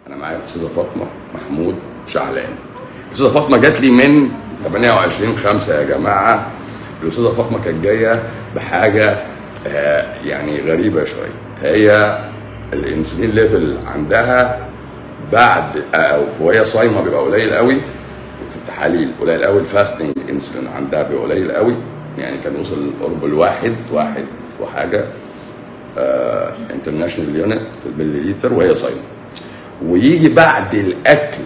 انا معايا الاستاذه فاطمه محمود شعلان الاستاذه فاطمه جات لي من 28 5 يا جماعه الاستاذه فاطمه كانت جايه بحاجه آه، يعني غريبه شويه هي الانسولين ليفل عندها بعد او وهي صايمه بيبقى قليل قوي في التحاليل قليل قوي الفاستنج انسولين عندها بيبقى قليل قوي يعني كان وصل قرب الواحد واحد وحاجه انترناشونال يونت في المليليتر وهي صايمه ويجي بعد الاكل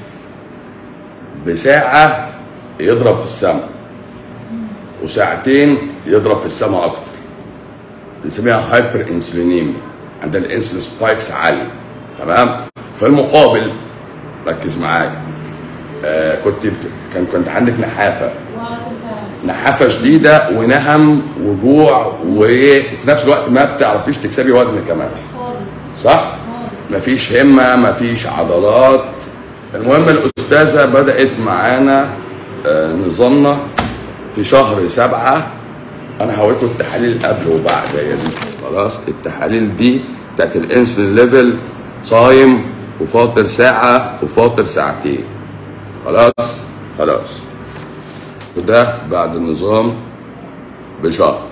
بساعه يضرب في السماء وساعتين يضرب في السماء اكتر بنسميها هايبر انسولينيميا عندها الانسولين سبايكس عاليه تمام في المقابل ركز معايا آه كنت بت... كان كنت عندك نحافه نحافه شديده ونهم وجوع وفي نفس الوقت ما بتعرفيش تكسبي وزن كمان خالص صح؟ خالص مفيش همه مفيش عضلات المهم الاستاذه بدات معانا آه، نظامنا في شهر سبعة انا هوريكم التحاليل قبل وبعد هي دي خلاص التحاليل دي بتاعت الانسولين ليفل صايم وفاطر ساعة وفاطر ساعتين خلاص خلاص وده بعد النظام بشهر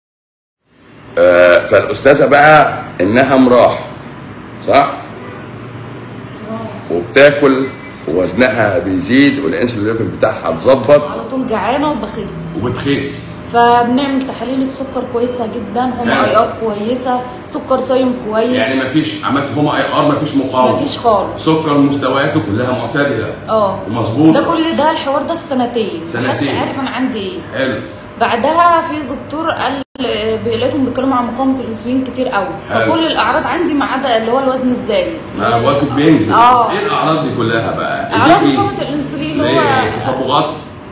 آه فالاستاذه بقى النهم راح صح وبتاكل ووزنها بيزيد والانسولين ليفل بتاعها اتظبط على طول جعانه وبخس وبتخس فبنعمل تحاليل السكر كويسه جدا هما نعم. اي ار كويسه سكر صايم كويس يعني مفيش عملت هوما اي ار مفيش مقاومه مفيش خالص سكر مستوياته كلها معتدله اه ومظبوط ده كل ده الحوار ده في سنتين محدش سنتين. عارف انا عندي ايه حلو بعدها في دكتور قال لقيتهم بيتكلموا عن مقاومه الانسولين كتير قوي حلو. فكل الاعراض عندي ما عدا اللي هو الوزن الزايد ما واخد بينزل آه. ايه الاعراض دي كلها بقى؟ اعراض دي مقاومه الانسولين اللي اللي هي هو ايه؟ تصبغات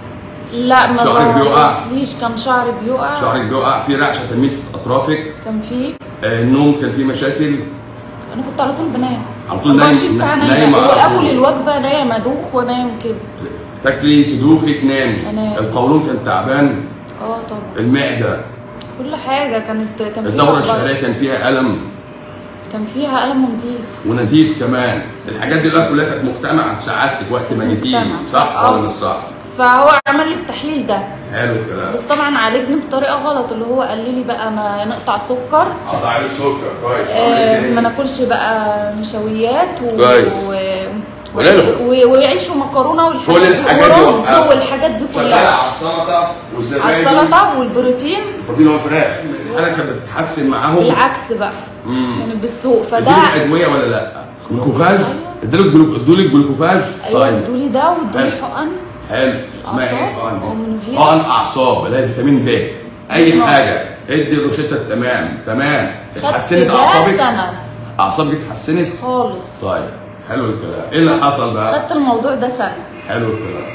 لا ما شعرك بيقع؟ ظهرتليش كان شعري بيقع شعرك بيقع في رعشه تنميل في اطرافك كان في آه، النوم كان في مشاكل انا كنت على طول بنام على طول نايم- 24 ساعه نايمة نايمه على طول. واكل الوجبه نايم ادوخ وانام كده تاكلي تدوخي تنامي أنام. القولون كان تعبان اه طبعا المعده كل حاجه كانت كان فيها الدوره ضغط. الشهريه كان فيها الم كان فيها الم ونزيف ونزيف كمان الحاجات دي بقى كلها كانت مجتمعه في سعادتك وقت ما جيتيلي مجتمعة. صح آه. ولا مش صح؟ فهو عمل لي التحليل ده حلو الكلام بس طبعا عالجني بطريقه غلط اللي هو قال لي بقى ما نقطع سكر قطع عليك سكر كويس آه ما ناكلش بقى نشويات و... كويس. و... قولي لهم. و... ويعيشوا مكرونه والحاجات كل الحاجات دي ورز وقفها. والحاجات دي شغاله كلها على السلطه على والزبادي السلطه والبروتين البروتين والفراخ الحاله كانت بتتحسن معاهم بالعكس بقى مم. كانت بالسوق فده ادولك ادويه ولا لا؟ جلوكوفاج؟ ادولك جلو- ادولك جلوكوفاج؟ ايوه طيب ادولي ده وادولي حلو. حقن حلو اسمها ايه أعصاب الحقن دي؟ ومنوفير. حقن اعصاب اللي هي فيتامين ب اي ماشي. حاجه ادي الروشته تمام تمام خدت اتحسنت ده اعصابك سنه اعصابك اتحسنت خالص طيب حلو الكلام ايه اللي حصل بقى؟ خدت الموضوع ده سنه حلو الكلام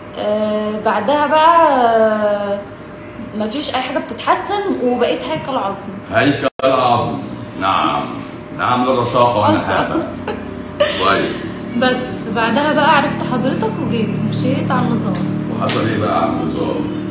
آه بعدها بقى آه مفيش اي حاجه بتتحسن وبقيت هيكل عظمي هيكل عظمي نعم نعم للرشاقه والنحافه كويس بس بعدها بقى عرفت حضرتك وجيت مشيت على النظام وحصل ايه بقى على النظام؟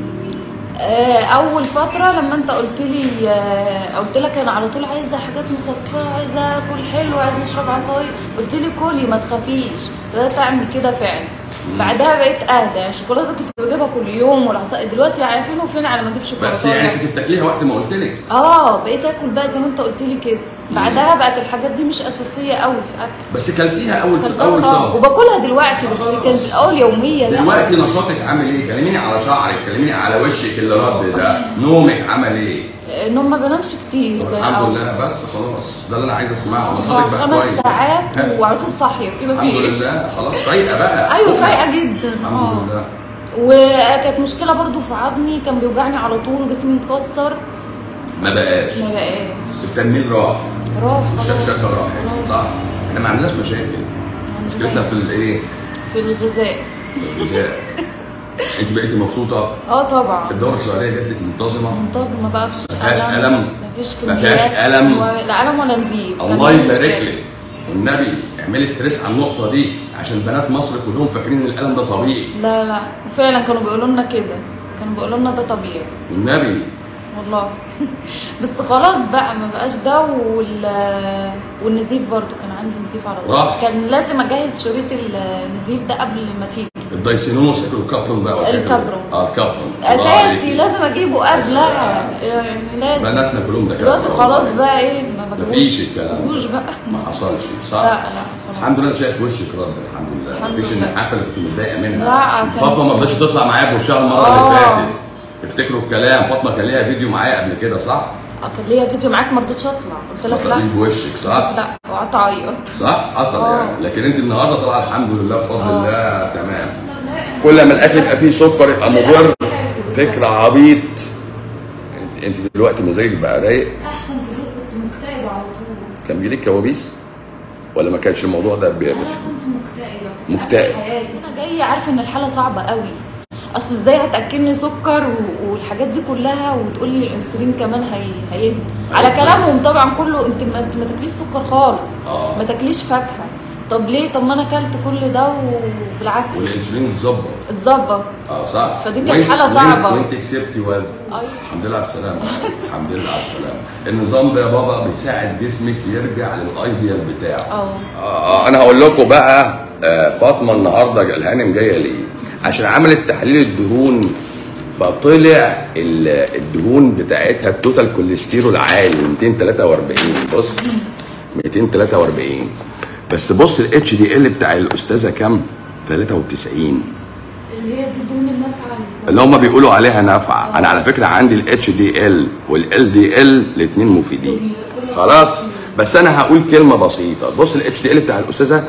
آه، اول فتره لما انت قلت لي آه، قلت لك انا على طول عايزه حاجات مسكره عايزه اكل حلو عايزه اشرب عصاير قلت لي كلي ما تخافيش بدات اعمل كده فعلا بعدها بقيت اهدى يعني الشوكولاته كنت بجيبها كل يوم والعصاير دلوقتي عارفين وفين على ما اجيب شوكولاته بس يعني كنت بتاكليها وقت ما قلت لك اه بقيت اكل بقى زي ما انت قلت لي كده بعدها بقت الحاجات دي مش اساسيه قوي في اكل بس كلتيها اول كانت اول طبعا شهر وباكلها دلوقتي بس كانت في الاول يوميه لا. دلوقتي نشاطك عامل ايه؟ كلميني على شعرك، كلميني على وشك اللي رد ده، نومك عمل ايه؟ النوم ما بنامش كتير زي الحمد الأول. لله بس خلاص ده اللي انا عايز اسمعه اه نشاطك بقى خمس كويس ساعات ها. وعلى طول صاحيه كده في الحمد ايه لله خلاص فايقه بقى ايوه فوقنا. فايقه جدا الحمد اه لله وكانت مشكله برضو في عظمي كان بيوجعني على طول جسمي متكسر ما بقاش ما بقاش التنميل راح راح خلاص الشكشكه راحت خلاص. صح احنا ما عندناش مشاكل ما مشكلتنا في عندناش. الايه؟ في الغذاء في الغذاء انت بقيتي مبسوطه اه طبعا الدوره الشهريه جات لك منتظمه منتظمه بقى مفيش ما فيهاش ألم؟ مفيش ما كميات فيهاش ألم؟ و... لا الم ولا نزيف الله كان يبارك مشكلة. لك والنبي اعملي ستريس على النقطه دي عشان بنات مصر كلهم فاكرين ان الالم ده طبيعي لا لا فعلا كانوا بيقولوا لنا كده كانوا بيقولوا لنا ده طبيعي والنبي والله بس خلاص بقى ما بقاش ده وال... والنزيف برضو كان عندي نزيف على طول راح. كان لازم اجهز شريط النزيف ده قبل ما تيجي الدايسينوس الكابرون بقى والحاجات دي. الكابرون. اه الكابرون اساسي لازم اجيبه قبلها يعني لازم بناتنا كلهم ده دلوقتي خلاص بقى ايه ما بجيبوش مفيش الكلام ده. بجيبوش بقى ما حصلش صح؟ لا لا خلاص الحمد لله شايف وشك رد الحمد لله الحمد مفيش لله. النحافه اللي كنت متضايقه منها لا، كان- فاطمه ما رضتش تطلع معايا بوشها المره آه. اللي فاتت افتكروا الكلام فاطمه كان ليها فيديو معايا قبل كده صح؟ آه، كان ليا فيديو معاك ما رضيتش اطلع قلت ما لك لا تطلعيش بوشك صح؟ لا وقعدت اعيط صح حصل آه. يعني لكن انت النهارده طالعه الحمد لله بفضل آه. الله تمام كل ما الاكل يبقى فيه سكر يبقى مضر فكره عبيط انت انت دلوقتي مزاجك بقى رايق احسن كده كنت مكتئبه على طول كان بيجيلك كوابيس ولا ما كانش الموضوع ده بي- انا كنت مكتئبه مكتئب. في حياتي انا جايه عارفه ان الحاله صعبه قوي اصل ازاي هتاكلني سكر و- والحاجات دي كلها وتقول لي الانسولين كمان هي هيهدى على أيوة. كلامهم طبعا كله انت ما انت ما تاكليش سكر خالص آه. ما تاكليش فاكهه طب ليه طب ما انا اكلت كل ده وبالعكس والانسولين اتظبط اتظبط اه صح فدي كانت وانت- حالة وانت- صعبة. وانت كسبتي وزن ايوه الحمد لله على السلامة الحمد لله على السلامة النظام ده يا بابا بيساعد جسمك يرجع للايديال بتاعه اه آه انا هقول لكم بقى آه فاطمه النهارده الهانم جايه ليه؟ عشان عملت تحليل الدهون فطلع ال- الدهون بتاعتها التوتال كوليسترول عالي 243 بص 243 بس بص الاتش دي ال بتاع الاستاذه كام؟ 93 اللي هي دي الدهون النافعه اللي هم بيقولوا عليها نافعه انا على فكره عندي الاتش دي ال والال دي ال الاثنين مفيدين خلاص بس انا هقول كلمه بسيطه بص الاتش دي ال بتاع الاستاذه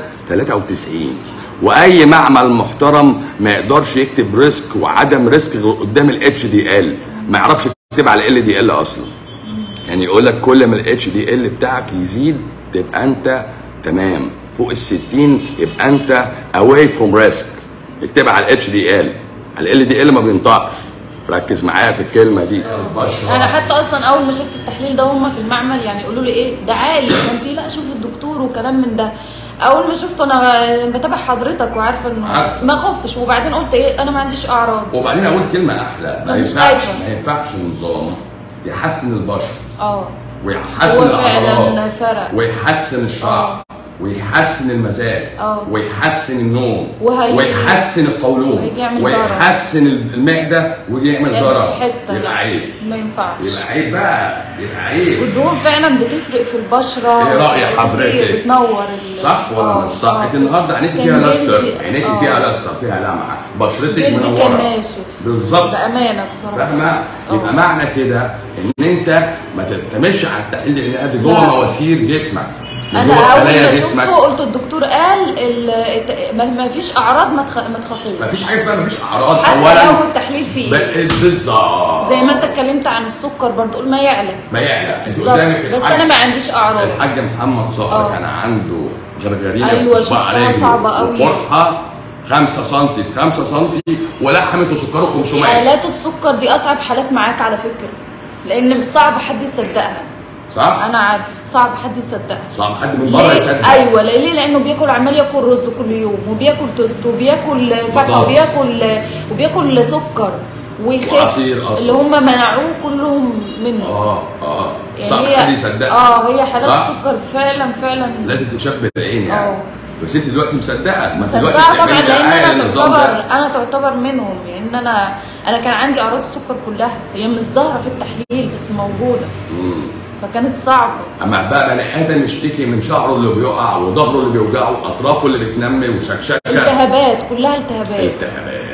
93 واي معمل محترم ما يقدرش يكتب ريسك وعدم ريسك غير قدام الاتش دي ال ما يعرفش يكتب على ال دي ال اصلا يعني يقول لك كل ما الاتش دي ال بتاعك يزيد تبقى انت تمام فوق ال 60 يبقى انت اواي فروم ريسك اكتبها على الاتش دي ال على ال دي ال ما بينطقش ركز معايا في الكلمه دي انا حتى اصلا اول ما شفت التحليل ده هم في المعمل يعني يقولوا لي ايه ده عالي ده انت لا شوف الدكتور وكلام من ده اول ما شفته انا بتابع حضرتك وعارفه انه عارفة. ما خفتش وبعدين قلت ايه انا ما عنديش اعراض وبعدين اقول كلمه احلى ما فمش ينفعش خايفة. ما ينفعش نظام يحسن البشر اه ويحسن هو فعلاً الاعراض فرق. ويحسن الشعر ويحسن المزاج آه. ويحسن النوم وهي- ويحسن القولون وهيجي يعمل ويحسن المعده ويجي يعمل يعني ضرر في حته يبقى لا، عيب ما ينفعش يبقى عيب بقى يبقى عيب والدهون فعلا بتفرق في البشره إيه رأي كتير، حضرتك؟ بتنور ال- صح ولا آه، مش صح؟ آه. انت النهارده عينيك كان فيها جلدي- لاستر عينيك آه. فيها لاستر فيها لمعه بشرتك جلدي كان منوره ناشف بالظبط بامانه بصراحه فاهمه؟ يبقى آه. معنى كده ان انت ما تعتمدش على التحليل لان دي جوه لا. مواسير جسمك مش انا جوه اول خلايا ما جسمك شفته قلت الدكتور قال ال- الت- ما ما فيش اعراض ما تخ- ما تخافوش ما فيش حاجه اسمها ما فيش اعراض حتى اولا لو التحليل فيه ب- بالظبط زي ما انت اتكلمت عن السكر برضه قول ما يعلى ما يعلى انت بالظبط قدامك بس الحاج- انا ما عنديش اعراض الحاج محمد صقر آه. كان عنده غرغرينه أيوة، في صباع شفتها رجله صعبة أوي. وقرحه 5 سم في 5 سم ولحمت وسكره 500 حالات السكر دي اصعب حالات معاك على فكره لان صعب حد يصدقها صح؟ انا عارف صعب حد يصدقها صعب حد من بره ليه؟ يصدق ايوه ليه لانه بياكل عمال ياكل رز كل يوم وبياكل توست وبياكل فاكهه بطاطس. وبياكل وبياكل سكر ويخف وعصير أصلا. اللي هم منعوه كلهم منه اه اه يعني صعب هي حد يصدقها اه هي حالات صح؟ السكر فعلا فعلا لازم تتشاف بالعين يعني آه. بس انت دلوقتي مصدقه ما انت دلوقتي مصدقه طبعا بتعملي لان دعايه انا للنظام تعتبر ده انا تعتبر منهم لان انا انا كان عندي اعراض السكر كلها هي مش ظاهره في التحليل بس موجوده مم. فكانت صعبه اما بقى بني ادم يشتكي من شعره اللي بيقع وظهره اللي بيوجعه واطرافه اللي بتنمي وشكشكه التهابات كلها التهابات التهابات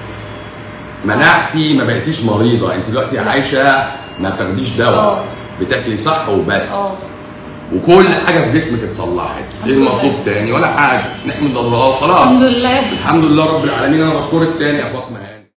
مناعتي ما بقيتيش مريضه انت دلوقتي عايشه ما بتاخديش دواء آه. بتاكلي صح وبس اه وكل حاجه في جسمك اتصلحت ايه لله. المطلوب تاني ولا حاجه نحمد الله خلاص الحمد لله الحمد لله رب العالمين انا بشكرك تاني يا فاطمه هاني